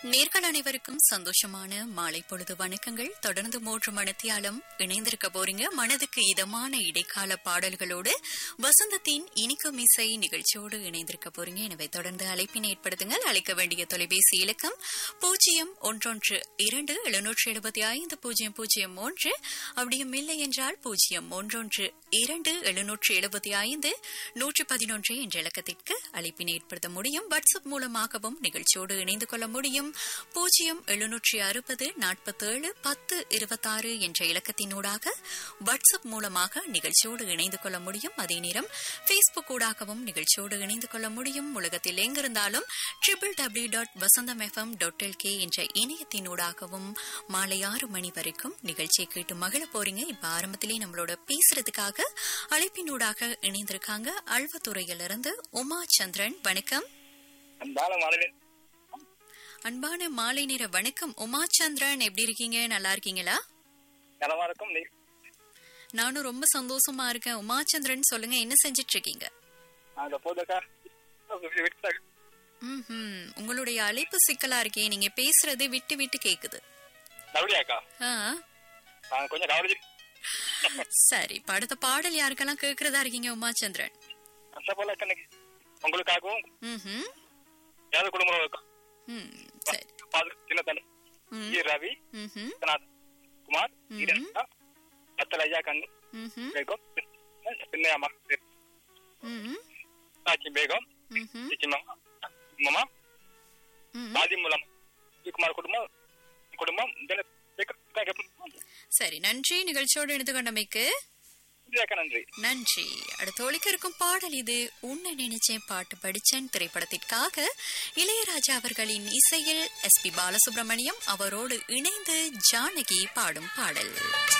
நேர்கள் அனைவருக்கும் சந்தோஷமான மாலை பொழுது வணக்கங்கள் தொடர்ந்து மூன்று மணித்தியாலம் இணைந்திருக்க போறீங்க மனதுக்கு இதமான இடைக்கால பாடல்களோடு வசந்தத்தின் இனிக்கும் இசை நிகழ்ச்சியோடு இணைந்திருக்க போறீங்க எனவே தொடர்ந்து அழைப்பினை ஏற்படுத்துங்கள் அழைக்க வேண்டிய தொலைபேசி இலக்கம் பூஜ்ஜியம் ஒன்றொன்று இரண்டு எழுநூற்றி எழுபத்தி ஐந்து பூஜ்ஜியம் பூஜ்ஜியம் ஒன்று அப்படியும் இல்லை என்றால் பூஜ்ஜியம் ஒன்றொன்று இரண்டு எழுநூற்றி எழுபத்தி ஐந்து நூற்றி பதினொன்று என்ற இலக்கத்திற்கு அழைப்பினை ஏற்படுத்த முடியும் வாட்ஸ்அப் மூலமாகவும் நிகழ்ச்சியோடு இணைந்து கொள்ள முடியும் பூஜ்ஜியம் எழுநூற்றி அறுபது நாற்பத்தேழு பத்து இருபத்தாறு என்ற இலக்கத்தினூடாக வாட்ஸ்அப் மூலமாக நிகழ்ச்சியோடு இணைந்து கொள்ள முடியும் அதே நேரம் பேஸ்புக் ஊடாகவும் நிகழ்ச்சியோடு இணைந்து கொள்ள முடியும் உலகத்தில் எங்கிருந்தாலும் triple W dot Vasantham FM dot LK என்ற இணையத்தினூடாகவும் மாலை ஆறு மணி வரைக்கும் நிகழ்ச்சியை கேட்டு மகிழ போறீங்க இப்ப ஆரம்பத்திலே நம்மளோட பேசுறதுக்காக அழைப்பினூடாக இணைந்திருக்காங்க அல்வத்துறையிலிருந்து உமா சந்திரன் வணக்கம் அன்பான மாணவி அன்பான மாலை நேர வணக்கம் உமா சந்திரன் எப்படி இருக்கீங்க நல்லா இருக்கீங்களா நலமா இருக்கும் நீ நானும் ரொம்ப சந்தோஷமா இருக்கேன் உமா சந்திரன் சொல்லுங்க என்ன செஞ்சிட்டு இருக்கீங்க அந்த போதக்கா விட்டு ம்ஹும். உங்களுடைய அழைப்பு சிக்கலா இருக்கே நீங்க பேசுறது விட்டு விட்டு கேக்குது அப்படியாக்கா ஆ, நான் கொஞ்சம் கவனிச்சு சரி இப்ப அடுத்த பாடல் யாருக்கெல்லாம் கேக்குறதா இருக்கீங்க உமா சந்திரன் அந்த போல கண்ணுக்கு உங்களுக்காகவும் ம்ஹும். ஏதாவது குடும்பம் இருக்கும் ம், சரி பாது சின்ன தண்ணி ம், ஜி ரவி ம்ஹும். விஸ்வநாத் குமார் ம். ஈரா அத்தல் ஐயா கண்ணு ம்ஹும். பேகம் சின்னையம்மா ம்ஹும். சாச்சி பேகம் ம்ஹும். சிச்சி மாமா மாமா ம்ஹும். பாதி மூலம் குமார் குடும்பம் குடும்பம் இதுல பேக்கம் சரி நன்றி நிகழ்ச்சியோடு இணைந்து கொண்டமைக்கு இதாக்கா நன்றி நன்றி அடுத்த ஒழிக்க இருக்கும் பாடல் இது உன்னை நினைச்சேன் பாட்டு படிச்சேன் திரைப்படத்திற்காக இளையராஜா அவர்களின் இசையில் எஸ் பி பாலசுப்ரமணியம் அவரோடு இணைந்து ஜானகி பாடும் பாடல்